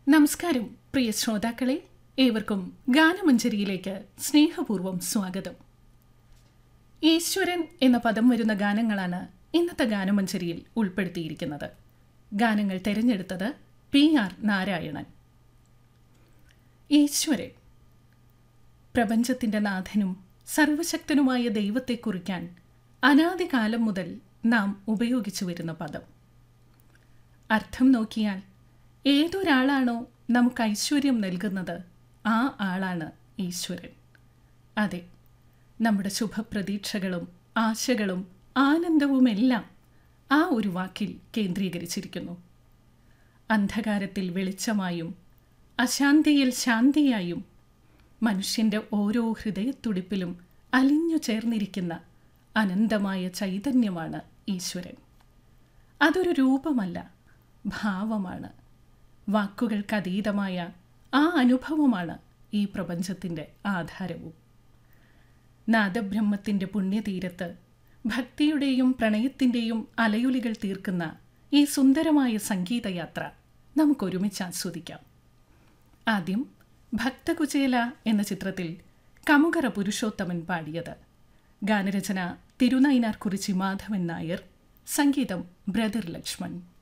നമസ്കാരം പ്രിയ ശ്രോതാക്കളെ ഏവർക്കും ഗാനമഞ്ജരിയിലേക്ക് സ്നേഹപൂർവ്വം സ്വാഗതം ഈശ്വരൻ എന്ന പദം വരുന്ന ഗാനങ്ങളാണ് ഇന്നത്തെ ഗാനമഞ്ജരിയിൽ ഉൾപ്പെടുത്തിയിരിക്കുന്നത് ഗാനങ്ങൾ തിരഞ്ഞെടുത്തത് പി ആർ നാരായണൻ ഈശ്വരൻ പ്രപഞ്ചത്തിന്റെ നാഥനും സർവശക്തനുമായ ദൈവത്തെ കുറിക്കാൻ അനാദികാലം മുതൽ നാം ഉപയോഗിച്ചു വരുന്ന പദം അർത്ഥം നോക്കിയാൽ ഏതൊരാളാണോ നമുക്ക് ഐശ്വര്യം നൽകുന്നത് ആ ആളാണ് ഈശ്വരൻ അതെ നമ്മുടെ ശുഭപ്രതീക്ഷകളും ആശകളും ആനന്ദവുമെല്ലാം ആ ഒരു വാക്കിൽ കേന്ദ്രീകരിച്ചിരിക്കുന്നു അന്ധകാരത്തിൽ വെളിച്ചമായും അശാന്തിയിൽ ശാന്തിയായും മനുഷ്യന്റെ ഓരോ ഹൃദയത്തുടിപ്പിലും അലിഞ്ഞു ചേർന്നിരിക്കുന്ന അനന്തമായ ചൈതന്യമാണ് ഈശ്വരൻ അതൊരു രൂപമല്ല ഭാവമാണ് വാക്കുകൾക്കതീതമായ ആ അനുഭവമാണ് ഈ പ്രപഞ്ചത്തിൻ്റെ ആധാരവും നാദബ്രഹ്മത്തിൻ്റെ പുണ്യതീരത്ത് ഭക്തിയുടെയും പ്രണയത്തിൻ്റെയും അലയൊലികൾ തീർക്കുന്ന ഈ സുന്ദരമായ സംഗീതയാത്ര നമുക്കൊരുമിച്ച് ആസ്വദിക്കാം ആദ്യം ഭക്തകുചേല എന്ന ചിത്രത്തിൽ കമുകറ പുരുഷോത്തമൻ പാടിയത് ഗാനരചന തിരുനൈനാർ കുറിച്ചി മാധവൻ നായർ സംഗീതം ബ്രദർ ലക്ഷ്മൺ